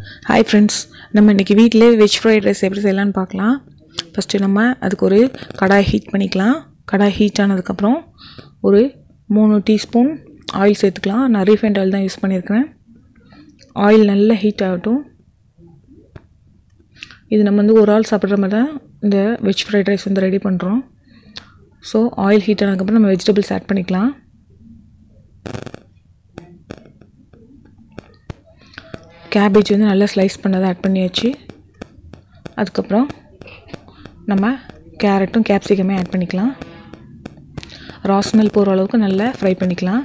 hi friends நம்ம இன்றைக்கி வீட்டிலே வெஜ் ஃப்ரைட் ரைஸ் எப்படி செய்யலாம்னு பார்க்கலாம் ஃபஸ்ட்டு நம்ம அதுக்கு ஒரு கடாய் ஹீட் பண்ணிக்கலாம் கடாய் ஹீட் ஆனதுக்கப்புறம் ஒரு மூணு டீஸ்பூன் ஆயில் சேர்த்துக்கலாம் நான் ரீஃபைண்ட் ஆயில் தான் யூஸ் பண்ணியிருக்கிறேன் ஆயில் நல்லா ஹீட் ஆகட்டும் இது நம்ம வந்து ஒரு ஆள் சாப்பிட்ற மாதிரி தான் இந்த வெஜ் ஃப்ரைட் ரைஸ் வந்து ரெடி பண்ணுறோம் ஸோ ஆயில் ஹீட் ஆனதுக்கப்புறம் நம்ம வெஜிடபிள்ஸ் ஆட் பண்ணிக்கலாம் கேபேஜ் வந்து நல்லா ஸ்லைஸ் பண்ணதை ஆட் பண்ணியாச்சு அதுக்கப்புறம் நம்ம கேரட்டும் கேப்சிகமே ஆட் பண்ணிக்கலாம் ரா ஸ்மெல் போகிற அளவுக்கு நல்லா ஃப்ரை பண்ணிக்கலாம்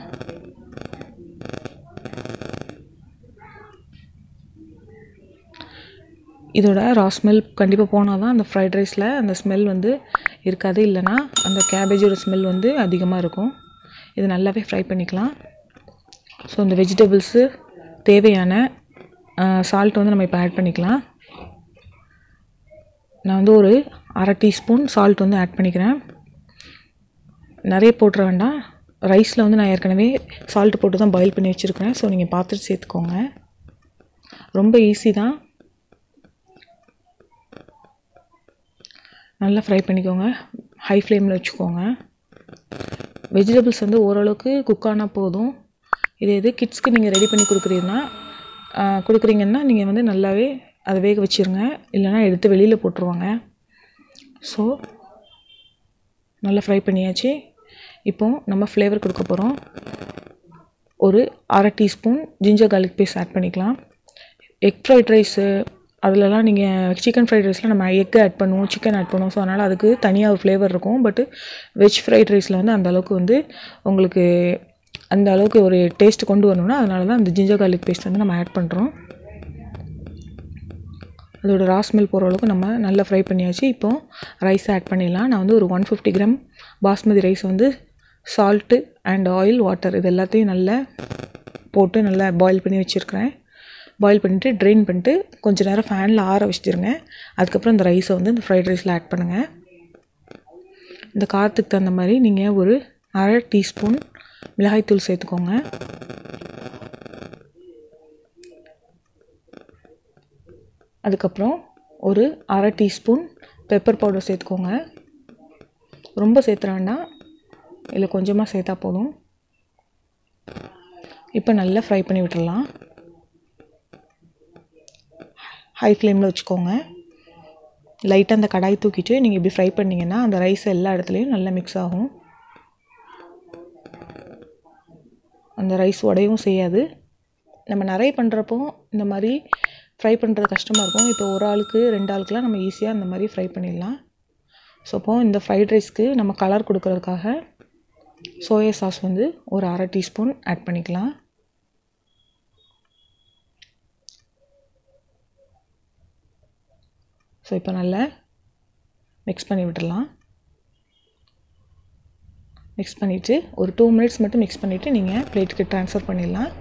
இதோட ரா ஸ்மெல் கண்டிப்பாக போனால் தான் அந்த ஃப்ரைட் ரைஸில் அந்த ஸ்மெல் வந்து இருக்காது இல்லைனா அந்த கேபேஜோட ஸ்மெல் வந்து அதிகமாக இருக்கும் இது நல்லாவே ஃப்ரை பண்ணிக்கலாம் ஸோ இந்த வெஜிடபிள்ஸு தேவையான சால்ட் வந்து நம்ம இப்போ ஆட் பண்ணிக்கலாம் நான் வந்து ஒரு அரை டீஸ்பூன் சால்ட் வந்து ஆட் பண்ணிக்கிறேன் நிறைய போட்டுற வேண்டாம் ரைஸில் வந்து நான் ஏற்கனவே சால்ட் போட்டு தான் பாயில் பண்ணி வச்சுருக்கிறேன் ஸோ நீங்கள் பார்த்துட்டு சேர்த்துக்கோங்க ரொம்ப ஈஸி தான் நல்லா ஃப்ரை பண்ணிக்கோங்க ஹை ஃப்ளேமில் வச்சுக்கோங்க வெஜிடபிள்ஸ் வந்து ஓரளவுக்கு குக் ஆனால் போதும் இது எது கிட்ஸ்க்கு நீங்கள் ரெடி பண்ணி கொடுக்குறீங்கன்னா கொடுக்குறீங்கன்னா நீங்கள் வந்து நல்லாவே அதை வேக வச்சுருங்க இல்லைனா எடுத்து வெளியில் போட்டுருவாங்க ஸோ நல்லா ஃப்ரை பண்ணியாச்சு இப்போது நம்ம ஃப்ளேவர் கொடுக்க போகிறோம் ஒரு அரை teaspoon ginger garlic paste add பண்ணிக்கலாம் எக் ஃப்ரைட் ரைஸு அதிலலாம் நீங்கள் சிக்கன் ஃப்ரைட் ரைஸில் நம்ம எக் ஆட் பண்ணுவோம் சிக்கன் ஆட் பண்ணுவோம் ஸோ அதனால் அதுக்கு தனியாக ஒரு ஃப்ளேவர் இருக்கும் பட்டு வெஜ் ஃப்ரைட் ரைஸில் வந்து அந்த அளவுக்கு வந்து உங்களுக்கு அந்த அளவுக்கு ஒரு டேஸ்ட் கொண்டு வரணும்னா அதனால தான் அந்த ஜிஞ்சர் garlic பேஸ்ட் வந்து நம்ம ஆட் பண்ணுறோம் அதோட ரா ஸ்மெல் போகிற அளவுக்கு நம்ம நல்லா ஃப்ரை பண்ணியாச்சு இப்போ ரைஸ் ஆட் பண்ணிடலாம் நான் வந்து ஒரு one fifty gram basmati rice வந்து சால்ட்டு அண்ட் ஆயில் வாட்டர் இது எல்லாத்தையும் நல்லா போட்டு நல்லா பாயில் பண்ணி வச்சுருக்கிறேன் பாயில் பண்ணிவிட்டு ட்ரெயின் பண்ணிட்டு கொஞ்சம் நேரம் ஃபேனில் ஆற வச்சுருங்க அதுக்கப்புறம் இந்த ரைஸை வந்து இந்த ஃப்ரைட் ரைஸில் ஆட் பண்ணுங்கள் இந்த காரத்துக்கு தகுந்த மாதிரி நீங்கள் ஒரு அரை டீஸ்பூன் மிளகாய்த்தூள் சேர்த்துக்கோங்க அதுக்கப்புறம் ஒரு அரை டீஸ்பூன் பெப்பர் பவுடர் சேர்த்துக்கோங்க ரொம்ப சேர்த்துற வேண்டாம் இல்லை கொஞ்சமாக சேர்த்தா போதும் இப்போ நல்லா ஃப்ரை பண்ணி விட்டுடலாம் ஹை ஃப்ளேமில் வச்சுக்கோங்க லைட்டாக அந்த கடாய் தூக்கிட்டு நீங்கள் இப்படி ஃப்ரை பண்ணிங்கன்னா அந்த ரைஸ் எல்லா இடத்துலையும் நல்லா மிக்ஸ் ஆகும் அந்த ரைஸ் உடையவும் செய்யாது நம்ம நிறைய பண்ணுறப்போ இந்த மாதிரி ஃப்ரை பண்ணுறது கஷ்டமாக இருக்கும் இப்போ ஒரு ஆளுக்கு ரெண்டு ஆளுக்குலாம் நம்ம ஈஸியாக இந்த மாதிரி ஃப்ரை பண்ணிடலாம் ஸோ அப்போது இந்த ஃப்ரைட் ரைஸ்க்கு நம்ம கலர் கொடுக்கறதுக்காக சோயா சாஸ் வந்து ஒரு அரை டீஸ்பூன் ஆட் பண்ணிக்கலாம் ஸோ இப்போ நல்லா மிக்ஸ் பண்ணி விட்டுடலாம் மிக்ஸ் பண்ணிவிட்டு ஒரு டூ மினிட்ஸ் மட்டும் மிக்ஸ் பண்ணிவிட்டு நீங்கள் பிளேட்டுக்கு ட்ரான்ஸ்ஃபர் பண்ணிடலாம்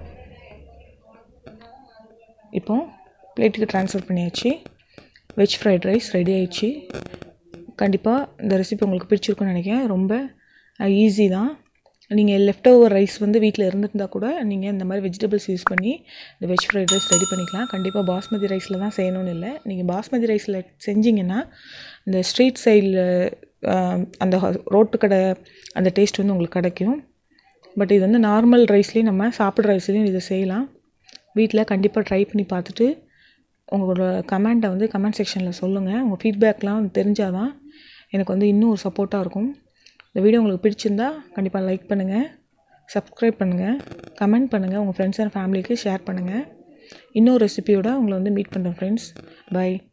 இப்போ பிளேட்டுக்கு ட்ரான்ஸ்ஃபர் பண்ணியாச்சு வெஜ் ஃப்ரைட் ரைஸ் ரெடி ஆயிடுச்சு கண்டிப்பாக இந்த ரெசிபி உங்களுக்கு பிடிச்சிருக்குன்னு நினைக்கிறேன் ரொம்ப ஈஸி தான் நீங்கள் லெஃப்ட் ஓவர் ரைஸ் வந்து வீட்டில் இருந்திருந்தால் கூட நீங்கள் இந்த மாதிரி வெஜிடபிள்ஸ் யூஸ் பண்ணி இந்த வெஜ் ஃப்ரைட் ரைஸ் ரெடி பண்ணிக்கலாம் கண்டிப்பாக பாஸ்மதி ரைஸில் தான் செய்யணும்னு இல்லை நீங்கள் பாஸ்மதி ரைஸில் செஞ்சிங்கன்னா இந்த ஸ்ட்ரீட் சைடில் அந்த ரோட்டு கடை அந்த டேஸ்ட் வந்து உங்களுக்கு கிடைக்கும் பட் இது வந்து நார்மல் ரைஸ்லேயும் நம்ம சாப்பிட்ற ரைஸ்லேயும் இதை செய்யலாம் வீட்டில் கண்டிப்பாக ட்ரை பண்ணி பார்த்துட்டு உங்களோட கமெண்ட்டை வந்து கமெண்ட் செக்ஷனில் சொல்லுங்கள் உங்கள் ஃபீட்பேக்லாம் தெரிஞ்சால் தான் எனக்கு வந்து இன்னும் ஒரு சப்போர்ட்டாக இருக்கும் இந்த வீடியோ உங்களுக்கு பிடிச்சிருந்தா கண்டிப்பாக லைக் பண்ணுங்கள் சப்ஸ்கிரைப் பண்ணுங்கள் கமெண்ட் பண்ணுங்கள் உங்கள் ஃப்ரெண்ட்ஸ் அண்ட் ஃபேமிலிக்கு ஷேர் பண்ணுங்கள் இன்னொரு ரெசிபியோட உங்களை வந்து மீட் பண்ணுறேன் ஃப்ரெண்ட்ஸ் பை